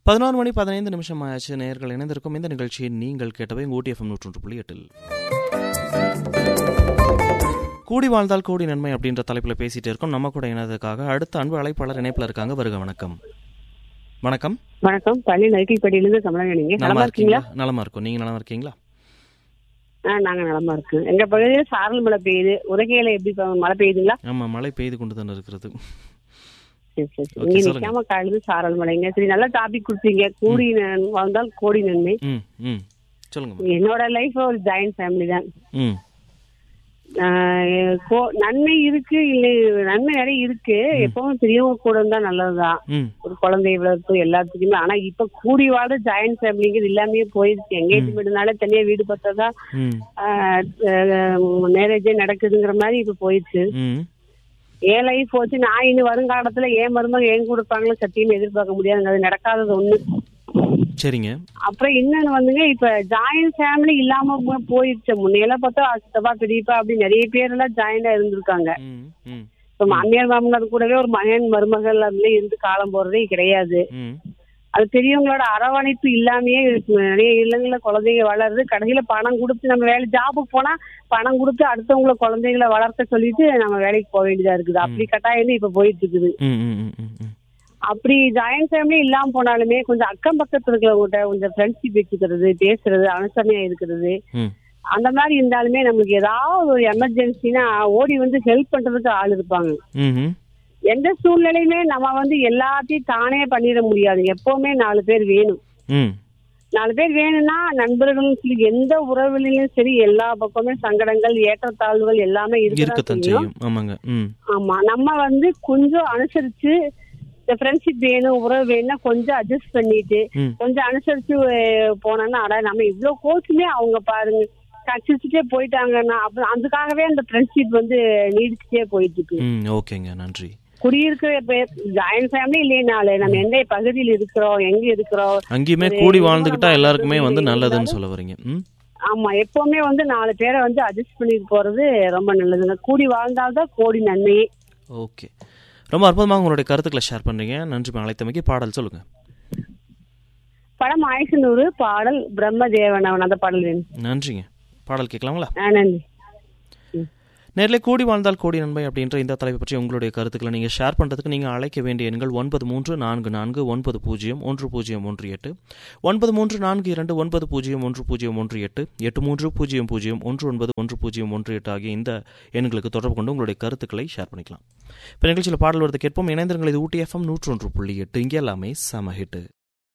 பதினோரு மணி பதினைந்து நிமிஷம் ஆயாச்சு நேர்கள் இணைந்திருக்கும் இந்த நிகழ்ச்சியை நீங்கள் கேட்டவை ஊட்டி எஃப்எம் நூற்றொன்று புள்ளி எட்டில் கூடி வாழ்ந்தால் கூடி நன்மை அப்படின்ற தலைப்பில் பேசிட்டு இருக்கோம் நம்ம கூட இணையதுக்காக அடுத்த அன்பு அழைப்பாளர் இணைப்பில் இருக்காங்க வருக வணக்கம் வணக்கம் வணக்கம் பள்ளி நைட்டிப்படியிலிருந்து கமலங்கணிங்க நலமா நலமா இருக்கீங்களா இருக்கீங்களா நலமா இருக்கும் நீங்க நலமா இருக்கீங்களா ஆ நாங்க நலமா இருக்கோம் எங்க பகுதியில் சாரல் மழை பெய்யுது உதகையில எப்படி இப்ப மழை பெய்யுதுங்களா ஆமா மழை பெய்து கொண்டு தானே இருக்கிறது சரி சரி சரி. Okay, இங்க சொல்லுங்க. நிக்காம காலையில சாரல் மழைங்க சரி நல்ல டாபிக் கொடுத்தீங்க கூடி நன்- வாழ்ந்தால் கோடி நன்மை ம் ம் சொல்லுங்க என்னோட லைஃப் ஒரு ஜாயிண்ட் ஃபேமிலி தான் ம் ஆஹ் கோ- நன்மை இருக்கு இல்லை நன்மை நிறைய இருக்கு எப்பவும் பெரியவங்க கூட இருந்தா நல்லதுதான் ம் ஒரு குழந்தை வளர்ப்பு எல்லாத்துக்குமே ஆனா இப்ப கூடி வாழ்ற ஜாயிண்ட் ஃபேமிலிங்கிறது எல்லாமே போயிருச்சு எங்கேஜ்மெண்ட்னால தனியா வீடு பார்த்ததா ம் மேரேஜே நடக்குதுங்கிற மாதிரி இப்ப போயிடுச்சு ம் என் லைஃப் வச்சு நான் இனி வருங்காலத்துல ஏன் மருமக ஏன் கொடுப்பாங்களோ சத்தியம் எதிர்பார்க்க முடியாதுங்க அது நடக்காதது ஒண்ணு சரிங்க அப்புறம் இன்னொன்னு வந்துங்க இப்ப ஜாயிண்ட் ஃபேமிலி இல்லாம போ- போயிடுச்சு முன்னையெல்லாம் பார்த்தா சித்தப்பா பெரியப்பா அப்படி நிறைய பேர் எல்லாம் ஜாயிண்டா இருந்திருக்காங்க ம் ம் இப்ப மாமியார் மாமனார் கூடவே ஒரு மகன் மருமகள் அதுல இருந்து காலம் போறதே கிடையாது ம் அது பெரியவங்களோட அரவணைப்பு இல்லாமயே இருக்கு நிறைய இல்லங்கள்ல குழந்தைங்க வளருது கடைசியில பணம் கொடுத்து நம்ம வேலை ஜாபுக்கு போனா பணம் கொடுத்து அடுத்தவங்கள குழந்தைகளை வளர்க்க சொல்லிட்டு நம்ம வேலைக்கு போக வேண்டியதா இருக்குது அப்படி கட்டாயம் இப்ப போயிட்டு இருக்குது ம் ம் ம் ம் ம் அப்படி ஜாயிண்ட் ஃபேமிலி இல்லாம போனாலுமே கொஞ்சம் அக்கம் பக்கத்துல இருக்கிறவங்ககிட்ட கொஞ்சம் ஃப்ரெண்ட்ஷிப் வச்சுக்கிறது பேசுறது அனுசரணையா இருக்கிறது ம் அந்த மாதிரி இருந்தாலுமே நம்மளுக்கு ஏதாவது ஒரு எமர்ஜென்சினா ஓடி வந்து ஹெல்ப் பண்றதுக்கு ஆள் இருப்பாங்க ம் ம் எந்த சூழ்நிலையுமே நம்ம வந்து எல்லாத்தையும் தானே பண்ணிட முடியாது எப்பவுமே நாலு பேர் வேணும் ம் நாலு பேர் வேணும்னா நண்பர்களும் சரி எந்த உறவுலையும் சரி எல்லா பக்கமே சங்கடங்கள் ஏற்றத்தாழ்வுகள் எல்லாமே இருக்கதான் இருக்கத்தான் செய்யும் செய்யும் ஆமாங்க ம் ஆமா நம்ம வந்து கொஞ்சம் அனுசரிச்சு இந்த ஃப்ரெண்ட்ஷிப் வேணும் உறவு வேணும்னா கொஞ்சம் அட்ஜஸ்ட் பண்ணிட்டு ம் கொஞ்சம் அனுசரிச்சு அஹ், போனோம்னா அட நம்ம இவ்வளவு கோச்சுமே அவங்க பாருங்க கச்சிச்சுட்டே போயிட்டாங்கன்னா அப்புறம் அதுக்காகவே அந்த ஃப்ரெண்ட்ஷிப் வந்து நீடிச்சுட்டே போயிட்டு இருக்கு ம் ஓகேங்க நன்றி குடியிருக்கிற ஜாயிண்ட் ஃபேமிலி இல்லைனாலே நம்ம எந்த பகுதியில் இருக்கிறோம் எங்க இருக்கிறோம் அங்கேயுமே ஒரு கூடி இவ்வளவு வாழ்ந்துக்கிட்டா வாழ்ந்து எல்லாருக்குமே வந்து இருந்தாலும் நல்லதுன்னு சொல்ல வரீங்க ம் ஆமா எப்பவுமே வந்து நாலு பேரை வந்து அட்ஜஸ்ட் பண்ணிட்டு போறது ரொம்ப நல்லதுங்க கூடி வாழ்ந்தால்தான் கோடி நன்மையே ஓகே ரொம்ப அற்புதமாக உங்களுடைய கருத்துக்களை ஷேர் பண்ணுறீங்க நன்றி அழைத்தமைக்கு பாடல் சொல்லுங்க படம் ஆயுஷனூறு பாடல் பிரம்மதேவன் அவன் அந்த பாடல் வேணும் நன்றிங்க பாடல் கேட்கலாங்களா ஆ, நன்றி நேரில் கூடி வாழ்ந்தால் கோடி நன்மை அப்படின்ற இந்த தலைப்பை பற்றி உங்களுடைய கருத்துக்களை நீங்கள் ஷேர் பண்ணுறதுக்கு நீங்கள் அழைக்க வேண்டிய எண்கள் ஒன்பது மூன்று நான்கு நான்கு ஒன்பது பூஜ்ஜியம் ஒன்று பூஜ்ஜியம் ஒன்று எட்டு ஒன்பது மூன்று நான்கு இரண்டு ஒன்பது பூஜ்ஜியம் ஒன்று பூஜ்ஜியம் ஒன்று எட்டு எட்டு மூன்று பூஜ்ஜியம் பூஜ்ஜியம் ஒன்று ஒன்பது ஒன்று பூஜ்ஜியம் ஒன்று எட்டு ஆகிய இந்த எண்களுக்கு தொடர்பு கொண்டு உங்களுடைய கருத்துக்களை ஷேர் பண்ணிக்கலாம் இப்போ நிகழ்ச்சியில் பாடல் வரது கேட்போம் இணைந்திருங்கள் இது ஊட்டி எஃப்எம் நூற்றொன்று புள்ளி எட்டு இங்கே எல்லாமே சம ஹிட்டு